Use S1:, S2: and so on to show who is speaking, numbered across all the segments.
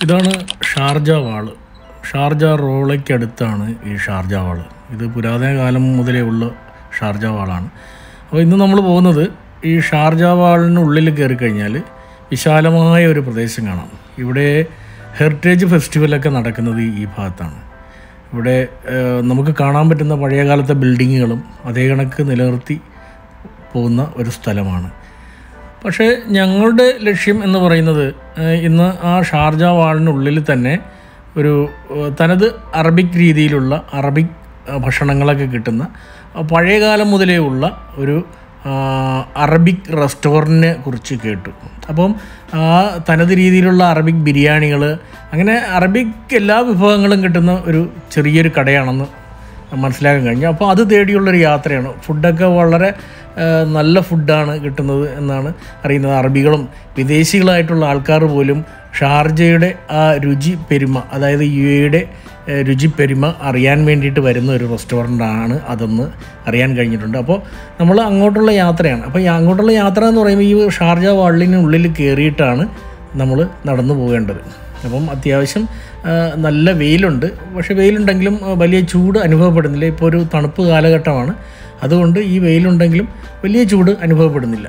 S1: ഇതാണ് ഷാർജ വാള് ഷാർജ റോളയ്ക്കടുത്താണ് ഈ ഷാർജ വാള് ഇത് പുരാതന കാലം മുതലേ ഉള്ള ഷാർജ വാളാണ് അപ്പോൾ ഇന്ന് നമ്മൾ പോകുന്നത് ഈ ഷാർജ വാളിനുള്ളിൽ കയറി കഴിഞ്ഞാൽ വിശാലമായ ഒരു പ്രദേശം കാണാം ഇവിടെ ഹെറിറ്റേജ് ഫെസ്റ്റിവലൊക്കെ നടക്കുന്നത് ഈ ഭാഗത്താണ് ഇവിടെ ഏഹ്, നമുക്ക് കാണാൻ പറ്റുന്ന പഴയകാലത്തെ ബിൽഡിങ്ങുകളും അതേ കണക്ക് നിലനിർത്തി പോകുന്ന ഒരു സ്ഥലമാണ് പക്ഷേ ഞങ്ങളുടെ ലക്ഷ്യം എന്ന് പറയുന്നത് ഏഹ്, ഇന്ന് ആ ഷാർജ വാളിനുള്ളിൽ തന്നെ ഒരു ഏഹ്, തനത് അറബിക് രീതിയിലുള്ള അറബിക് ഏഹ്, ഭക്ഷണങ്ങളൊക്കെ കിട്ടുന്ന ആ, പഴയകാലം മുതലേ ഉള്ള ഒരു ആ, അറബിക് റെസ്റ്റോറൻറ്റിനെ കുറിച്ച് കേട്ടു അപ്പം ആ തനത് രീതിയിലുള്ള അറബിക് ബിരിയാണികൾ അങ്ങനെ അറബിക് എല്ലാ വിഭവങ്ങളും കിട്ടുന്ന ഒരു ചെറിയൊരു കടയാണെന്ന് മനസ്സിലാക്കാൻ കഴിഞ്ഞു അപ്പോൾ അത് തേടിയുള്ളൊരു യാത്രയാണ് ഫുഡൊക്കെ വളരെ ആ, നല്ല ഫുഡാണ് കിട്ടുന്നത് എന്നാണ് അറിയുന്നത് അറബികളും വിദേശികളായിട്ടുള്ള ആൾക്കാർ പോലും ഷാർജയുടെ ആ രുചി പെരുമ അതായത് യു എയുടെ ആ, രുചി പെരുമ അറിയാൻ വേണ്ടിയിട്ട് വരുന്ന ഒരു റെസ്റ്റോറൻ്റാണ് അതെന്ന് അറിയാൻ കഴിഞ്ഞിട്ടുണ്ട് അപ്പോൾ നമ്മൾ അങ്ങോട്ടുള്ള യാത്രയാണ് അപ്പോൾ ഈ അങ്ങോട്ടുള്ള യാത്ര എന്ന് പറയുമ്പോൾ ഈ ഷാർജ വള്ളിനുള്ളിൽ കയറിയിട്ടാണ് നമ്മൾ നടന്നു പോകേണ്ടത് അപ്പം അത്യാവശ്യം ആ, നല്ല വെയിലുണ്ട് പക്ഷേ വെയിലുണ്ടെങ്കിലും ആ, വലിയ ചൂട് അനുഭവപ്പെടുന്നില്ല ഇപ്പോൾ ഒരു തണുപ്പ് കാലഘട്ടമാണ് അതുകൊണ്ട് ഈ വെയിലുണ്ടെങ്കിലും വലിയ ചൂട് അനുഭവപ്പെടുന്നില്ല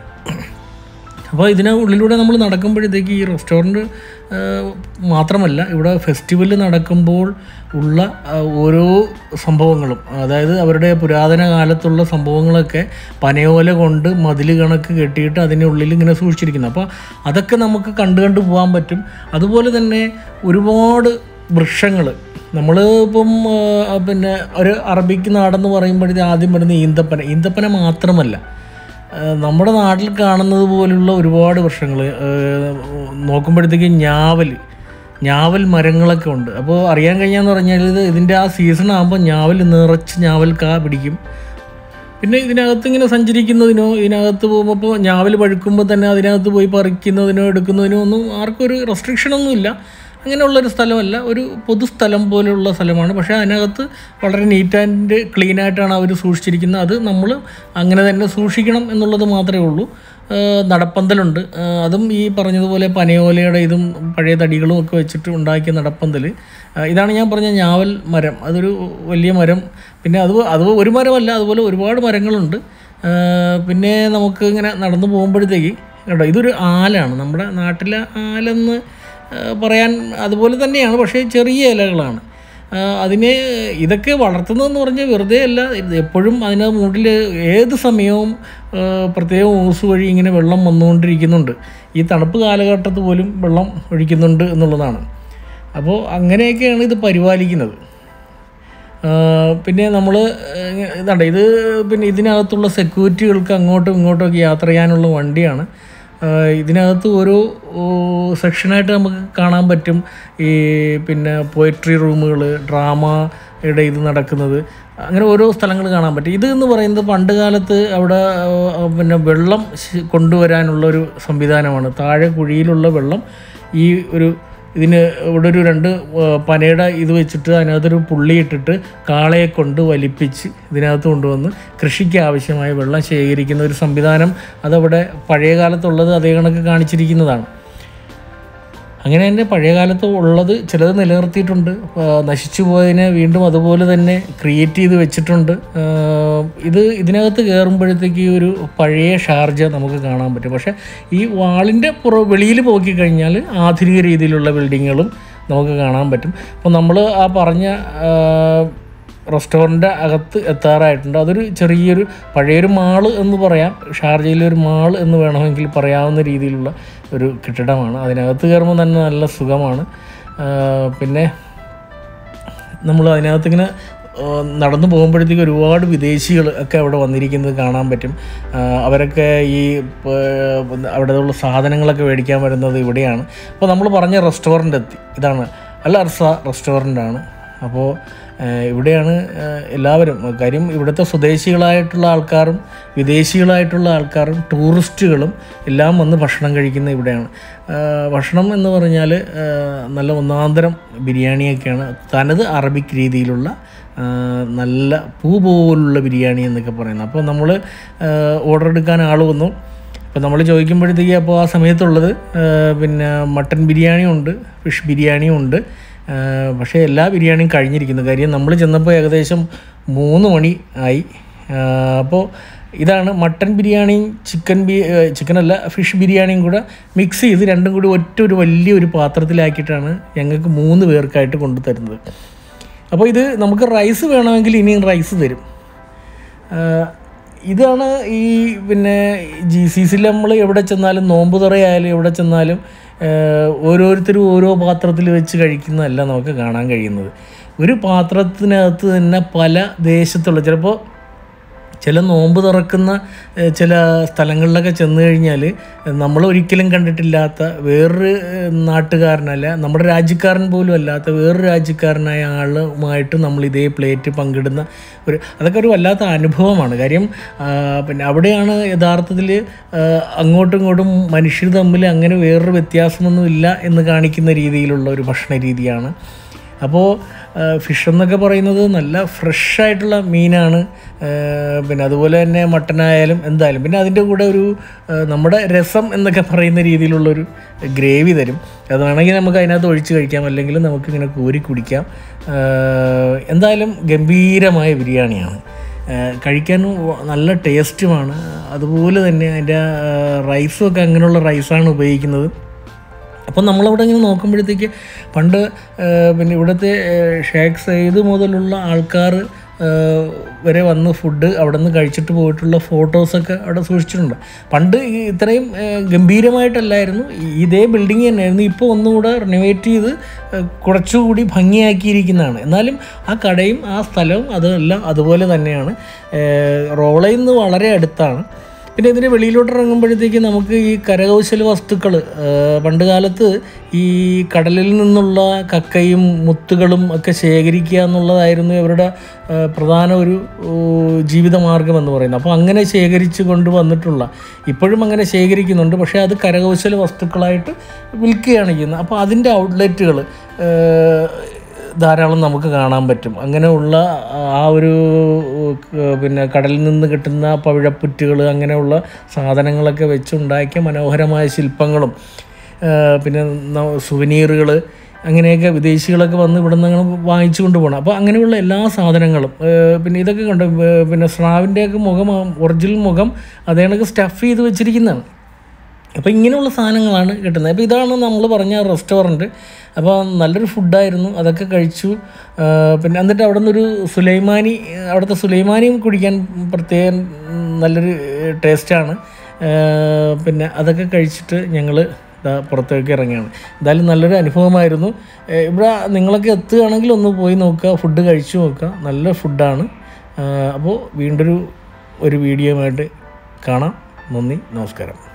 S1: അപ്പോൾ ഇതിന് ഉള്ളിലൂടെ നമ്മൾ നടക്കുമ്പോഴത്തേക്ക് ഈ റെസ്റ്റോറൻറ്റ് മാത്രമല്ല ഇവിടെ ഫെസ്റ്റിവൽ നടക്കുമ്പോൾ ഉള്ള ആ, ഓരോ സംഭവങ്ങളും അതായത് അവരുടെ പുരാതന കാലത്തുള്ള സംഭവങ്ങളൊക്കെ പനയോല കൊണ്ട് മതിൽ കണക്ക് കെട്ടിയിട്ട് അതിനുള്ളിൽ ഇങ്ങനെ സൂക്ഷിച്ചിരിക്കുന്നു അപ്പോൾ അതൊക്കെ നമുക്ക് കണ്ടു കണ്ടു പോകാൻ പറ്റും അതുപോലെ തന്നെ ഒരുപാട് വൃക്ഷങ്ങൾ നമ്മൾ ഇപ്പം ആ, പിന്നെ ഒരു അറബിക്ക് നാടെന്ന് പറയുമ്പോഴത്തേ ആദ്യം വരുന്ന ഈന്തപ്പന ഈന്തപ്പന മാത്രമല്ല ഏഹ് നമ്മുടെ നാട്ടിൽ കാണുന്നത് പോലുള്ള ഒരുപാട് വൃക്ഷങ്ങൾ നോക്കുമ്പോഴത്തേക്ക് ഞാവൽ ഞാവൽ മരങ്ങളൊക്കെ ഉണ്ട് അപ്പോൾ അറിയാൻ കഴിഞ്ഞാന്ന് പറഞ്ഞാൽ ഇത് ഇതിൻ്റെ ആ സീസൺ ആകുമ്പോൾ ഞാവൽ നിറച്ച് ഞാവൽ കാ പിടിക്കും പിന്നെ ഇതിനകത്ത് ഇങ്ങനെ സഞ്ചരിക്കുന്നതിനോ ഇതിനകത്ത് പോകുമ്പോൾ ഇപ്പോൾ ഞാവൽ പഴുക്കുമ്പോൾ തന്നെ അതിനകത്ത് പോയി പറിക്കുന്നതിനോ എടുക്കുന്നതിനോ ഒന്നും ആർക്കും ഒരു റെസ്ട്രിക്ഷനൊന്നുമില്ല അങ്ങനെയുള്ളൊരു സ്ഥലമല്ല ഒരു പൊതുസ്ഥലം പോലെയുള്ള സ്ഥലമാണ് പക്ഷേ അതിനകത്ത് വളരെ നീറ്റ് ആൻഡ് ക്ലീൻ ആയിട്ടാണ് അവർ സൂക്ഷിച്ചിരിക്കുന്നത് അത് നമ്മൾ അങ്ങനെ തന്നെ സൂക്ഷിക്കണം എന്നുള്ളത് മാത്രമേ ഉള്ളൂ ഏഹ് നടപ്പന്തലുണ്ട് ഏഹ് അതും ഈ പറഞ്ഞതുപോലെ പനയോലയുടെ ഇതും പഴയ തടികളും ഒക്കെ വെച്ചിട്ട് ഉണ്ടാക്കിയ നടപ്പന്തൽ ഏഹ് ഇതാണ് ഞാൻ പറഞ്ഞ ഞാവൽ മരം അതൊരു വലിയ മരം പിന്നെ അത് അത് ഒരു മരമല്ല അതുപോലെ ഒരുപാട് മരങ്ങളുണ്ട് ഏഹ് പിന്നെ നമുക്ക് ഇങ്ങനെ നടന്നു പോകുമ്പോഴത്തേക്ക് കേട്ടോ ഇതൊരു ആലാണ് നമ്മുടെ നാട്ടിലെ ആലെന്ന് ഏഹ് പറയാൻ അതുപോലെ തന്നെയാണ് പക്ഷേ ചെറിയ ഇലകളാണ് ആഹ് അതിനെ ഇതൊക്കെ വളർത്തുന്നതെന്ന് പറഞ്ഞാൽ വെറുതെ അല്ല ഇത് എപ്പോഴും അതിന് മൂട്ടിൽ ഏത് സമയവും ആഹ് പ്രത്യേകം ഓസ് വഴി ഇങ്ങനെ വെള്ളം വന്നുകൊണ്ടിരിക്കുന്നുണ്ട് ഈ തണുപ്പ് കാലഘട്ടത്ത് പോലും വെള്ളം ഒഴിക്കുന്നുണ്ട് എന്നുള്ളതാണ് അപ്പോൾ അങ്ങനെയൊക്കെയാണ് ഇത് പരിപാലിക്കുന്നത് ആഹ് പിന്നെ നമ്മൾ ഇതാണ്ട് ഇത് പിന്നെ ഇതിനകത്തുള്ള സെക്യൂരിറ്റികൾക്ക് അങ്ങോട്ടും ഇങ്ങോട്ടും ഒക്കെ യാത്ര ചെയ്യാനുള്ള വണ്ടിയാണ് ആഹ് ഇതിനകത്ത് ഓരോ ഓ, സെക്ഷനായിട്ട് നമുക്ക് കാണാൻ പറ്റും ഈ പിന്നെ പോയട്രി റൂമുകൾ ഡ്രാമയുടെ ഇത് നടക്കുന്നത് അങ്ങനെ ഓരോ സ്ഥലങ്ങൾ കാണാൻ പറ്റും ഇത് എന്ന് പറയുന്നത് പണ്ട് കാലത്ത് അവിടെ ആഹ് പിന്നെ വെള്ളം ശ്- കൊണ്ടുവരാനുള്ള ഒരു സംവിധാനമാണ് താഴെ കുഴിയിലുള്ള വെള്ളം ഈ ഒരു ഇതിന് ഇവിടെ ഒരു രണ്ട് ആ, പനയുടെ ഇത് വെച്ചിട്ട് അതിനകത്തൊരു പുള്ളി ഇട്ടിട്ട് കാളയെ കൊണ്ട് വലിപ്പിച്ച് ഇതിനകത്ത് കൊണ്ടുവന്ന് കൃഷിക്ക് ആവശ്യമായ വെള്ളം ശേഖരിക്കുന്ന ഒരു സംവിധാനം അതവിടെ പഴയ കാലത്തുള്ളത് അതേ കണക്ക് കാണിച്ചിരിക്കുന്നതാണ് അങ്ങനെ തന്നെ പഴയ കാലത്ത് ഉള്ളത് ചിലത് നിലനിർത്തിയിട്ടുണ്ട് ആ, നശിച്ചു പോയതിനെ വീണ്ടും അതുപോലെ തന്നെ ക്രിയേറ്റ് ചെയ്ത് വെച്ചിട്ടുണ്ട് ആ, ഇത് ഇതിനകത്ത് കയറുമ്പോഴത്തേക്ക് ഈ ഒരു പഴയ ഷാർജ നമുക്ക് കാണാൻ പറ്റും പക്ഷേ ഈ വാളിൻ്റെ പുറ വെളിയിൽ പോക്കിക്കഴിഞ്ഞാൽ ആധുനിക രീതിയിലുള്ള ബിൽഡിങ്ങുകളും നമുക്ക് കാണാൻ പറ്റും അപ്പോൾ നമ്മൾ ആ പറഞ്ഞ ആ, റെസ്റ്റോറൻ്റ് അകത്ത് എത്താറായിട്ടുണ്ട് അതൊരു ചെറിയൊരു പഴയൊരു മാള് എന്ന് പറയാം ഷാർജയിലെ ഒരു മാൾ എന്ന് വേണമെങ്കിൽ പറയാവുന്ന രീതിയിലുള്ള ഒരു കെട്ടിടമാണ് അതിനകത്ത് കയറുമ്പോൾ തന്നെ നല്ല സുഖമാണ് ആ, പിന്നെ നമ്മൾ അതിനകത്ത് ഇങ്ങനെ ആ, നടന്നു പോകുമ്പോഴത്തേക്ക് ഒരുപാട് വിദേശികൾ ഒക്കെ അവിടെ വന്നിരിക്കുന്നത് കാണാൻ പറ്റും ആ, അവരൊക്കെ ഈ ആ, അവിടെ ഉള്ള സാധനങ്ങളൊക്കെ മേടിക്കാൻ വരുന്നത് ഇവിടെയാണ് അപ്പോൾ നമ്മൾ പറഞ്ഞ റെസ്റ്റോറൻ്റ് എത്തി ഇതാണ് അൽ അർസ റെസ്റ്റോറൻ്റാണ് അപ്പോൾ ആ, ഇവിടെയാണ് ആ, എല്ലാവരും കാര്യം ഇവിടുത്തെ സ്വദേശികളായിട്ടുള്ള ആൾക്കാരും വിദേശികളായിട്ടുള്ള ആൾക്കാരും ടൂറിസ്റ്റുകളും എല്ലാം വന്ന് ഭക്ഷണം കഴിക്കുന്ന ഇവിടെയാണ് ആ, ഭക്ഷണം എന്ന് പറഞ്ഞാൽ ആ, നല്ല ഒന്നാന്തരം ബിരിയാണിയൊക്കെയാണ് തനത് അറബിക് രീതിയിലുള്ള ആ, നല്ല പൂ പോലുള്ള ബിരിയാണി എന്നൊക്കെ പറയുന്നത് അപ്പോൾ നമ്മൾ ഓർഡർ എടുക്കാൻ ആൾ വന്നു അപ്പോൾ നമ്മൾ ചോദിക്കുമ്പോഴത്തേക്ക് അപ്പോൾ ആ സമയത്തുള്ളത് ആ, പിന്നെ മട്ടൻ ബിരിയാണി ഉണ്ട് ഫിഷ് ബിരിയാണിയും ഉണ്ട് ആ, പക്ഷേ എല്ലാ ബിരിയാണിയും കഴിഞ്ഞിരിക്കുന്നു കാര്യം നമ്മൾ ചെന്നപ്പോൾ ഏകദേശം മൂന്ന് മണി ആയി അപ്പോൾ ഇതാണ് മട്ടൻ ബിരിയാണിയും ചിക്കൻ ബി ചിക്കനല്ല ഫിഷ് ബിരിയാണിയും കൂടെ മിക്സ് ചെയ്ത് രണ്ടും കൂടി ഒറ്റ ഒരു വലിയൊരു പാത്രത്തിലാക്കിയിട്ടാണ് ഞങ്ങൾക്ക് മൂന്ന് പേർക്കായിട്ട് കൊണ്ടു തരുന്നത് അപ്പോൾ ഇത് നമുക്ക് റൈസ് വേണമെങ്കിൽ ഇനിയും റൈസ് തരും ആഹ് ഇതാണ് ഈ പിന്നെ ജി സി സിയിൽ നമ്മൾ എവിടെ ചെന്നാലും നോമ്പ് തുറയായാലും എവിടെ ചെന്നാലും ആഹ് ഓരോരുത്തരും ഓരോ പാത്രത്തിൽ വെച്ച് കഴിക്കുന്നതല്ല നമുക്ക് കാണാൻ കഴിയുന്നത് ഒരു പാത്രത്തിനകത്ത് തന്നെ പല ദേശത്തുള്ള ചിലപ്പോൾ ചില നോമ്പ് തുറക്കുന്ന ഏഹ്, ചില സ്ഥലങ്ങളിലൊക്കെ ചെന്ന് കഴിഞ്ഞാൽ നമ്മൾ ഒരിക്കലും കണ്ടിട്ടില്ലാത്ത വേറൊരു ഏഹ്, നാട്ടുകാരനല്ല നമ്മുടെ രാജ്യക്കാരൻ പോലും അല്ലാത്ത വേറൊരു രാജ്യക്കാരനായ ആളുമായിട്ട് നമ്മൾ ഇതേ പ്ലേറ്റ് പങ്കിടുന്ന ഒരു അതൊക്കെ ഒരു വല്ലാത്ത അനുഭവമാണ് കാര്യം ആ, പിന്നെ അവിടെയാണ് യഥാർത്ഥത്തിൽ അങ്ങോട്ടും ഇങ്ങോട്ടും മനുഷ്യർ തമ്മിൽ അങ്ങനെ വേറൊരു വ്യത്യാസമൊന്നും ഇല്ല എന്ന് കാണിക്കുന്ന രീതിയിലുള്ള ഒരു ഭക്ഷണ രീതിയാണ് അപ്പോൾ ഫിഷ് എന്നൊക്കെ പറയുന്നത് നല്ല ഫ്രഷ് ആയിട്ടുള്ള മീനാണ് ആ, പിന്നെ അതുപോലെ തന്നെ മട്ടനായാലും എന്തായാലും പിന്നെ അതിൻ്റെ കൂടെ ഒരു ആ, നമ്മുടെ രസം എന്നൊക്കെ പറയുന്ന രീതിയിലുള്ളൊരു ഗ്രേവി തരും അത് വേണമെങ്കിൽ നമുക്ക് അതിനകത്ത് ഒഴിച്ച് കഴിക്കാം അല്ലെങ്കിൽ നമുക്കിങ്ങനെ കോരി കുടിക്കാം ആ, എന്തായാലും ഗംഭീരമായ ബിരിയാണിയാണ് ആ, കഴിക്കാനും നല്ല ടേസ്റ്റുമാണ് അതുപോലെ തന്നെ അതിൻ്റെ റൈസും ഒക്കെ അങ്ങനെയുള്ള റൈസാണ് ഉപയോഗിക്കുന്നത് അപ്പം നമ്മളവിടെ ഇങ്ങനെ നോക്കുമ്പോഴത്തേക്ക് പണ്ട് ആ, പിന്നെ ഇവിടുത്തെ ആ, ഷേഖ് സയ്യിദ് മുതലുള്ള ആൾക്കാർ ആ, വരെ വന്ന് ഫുഡ് അവിടെ നിന്ന് കഴിച്ചിട്ട് പോയിട്ടുള്ള ഫോട്ടോസൊക്കെ അവിടെ സൂക്ഷിച്ചിട്ടുണ്ട് പണ്ട് ഈ ഇത്രയും ആ, ഗംഭീരമായിട്ടല്ലായിരുന്നു ഈ- ഇതേ ബിൽഡിങ് തന്നെയായിരുന്നു ഇപ്പോൾ ഒന്നുകൂടെ റിനോവേറ്റ് ചെയ്ത് ആ, കുറച്ചുകൂടി ഭംഗിയാക്കിയിരിക്കുന്നതാണ് എന്നാലും ആ കടയും ആ സ്ഥലവും അതെല്ലാം അതുപോലെ തന്നെയാണ് റോളയിൽ നിന്ന് വളരെ അടുത്താണ് പിന്നെ ഇതിന് വെളിയിലോട്ട് ഇറങ്ങുമ്പോഴത്തേക്ക് നമുക്ക് ഈ കരകൗശല വസ്തുക്കൾ പണ്ട് കാലത്ത് ഈ കടലിൽ നിന്നുള്ള കക്കയും മുത്തുകളും ഒക്കെ ശേഖരിക്കുക എന്നുള്ളതായിരുന്നു ഇവരുടെ ആ, പ്രധാന ഒരു ഊ, ജീവിതമാർഗം എന്ന് പറയുന്നത് അപ്പോൾ അങ്ങനെ ശേഖരിച്ച് കൊണ്ടുവന്നിട്ടുള്ള ഇപ്പോഴും അങ്ങനെ ശേഖരിക്കുന്നുണ്ട് പക്ഷേ അത് കരകൗശല വസ്തുക്കളായിട്ട് വിൽക്കുകയാണ് ചെയ്യുന്നത് അപ്പോൾ അതിൻ്റെ ഔട്ട്ലെറ്റുകൾ ധാരാളം നമുക്ക് കാണാൻ പറ്റും അങ്ങനെയുള്ള ആ ഒരു ഏഹ്, പിന്നെ കടലിൽ നിന്ന് കിട്ടുന്ന പവിഴപ്പുറ്റുകൾ അങ്ങനെയുള്ള സാധനങ്ങളൊക്കെ വെച്ചുണ്ടാക്കിയ മനോഹരമായ ശില്പങ്ങളും ഏഹ്, പിന്നെ സുവനീറുകൾ അങ്ങനെയൊക്കെ വിദേശികളൊക്കെ വന്ന് ഇവിടെ നിന്ന് അങ്ങനെ വാങ്ങിച്ചു കൊണ്ട് പോകണം അപ്പോൾ അങ്ങനെയുള്ള എല്ലാ സാധനങ്ങളും ഏഹ്, പിന്നെ ഇതൊക്കെ കണ്ട് ഏഹ്, പിന്നെ സ്രാവിൻ്റെയൊക്കെ മുഖം ഒറിജിനൽ മുഖം അതേ കണക്ക് സ്റ്റഫ് ചെയ്ത് വെച്ചിരിക്കുന്നതാണ് അപ്പോൾ ഇങ്ങനെയുള്ള സാധനങ്ങളാണ് കിട്ടുന്നത് അപ്പോൾ ഇതാണ് നമ്മൾ പറഞ്ഞ റെസ്റ്റോറൻറ്റ് അപ്പോൾ നല്ലൊരു ഫുഡായിരുന്നു അതൊക്കെ കഴിച്ചു ആ, പിന്നെ എന്നിട്ട് അവിടെ നിന്നൊരു സുലൈമാനി അവിടുത്തെ സുലൈമാനിയും കുടിക്കാൻ പ്രത്യേകം നല്ലൊരു ടേസ്റ്റാണ് പിന്നെ അതൊക്കെ കഴിച്ചിട്ട് ഞങ്ങൾ പുറത്തേക്ക് ഇറങ്ങിയാണ് എന്തായാലും നല്ലൊരു അനുഭവമായിരുന്നു ഏ, ഇവിടെ നിങ്ങളൊക്കെ എത്തുകയാണെങ്കിൽ ഒന്ന് പോയി നോക്കുക ഫുഡ് കഴിച്ചു നോക്കുക നല്ല ഫുഡാണ് അപ്പോൾ വീണ്ടൊരു ഒരു വീഡിയോയുമായിട്ട് കാണാം നന്ദി നമസ്കാരം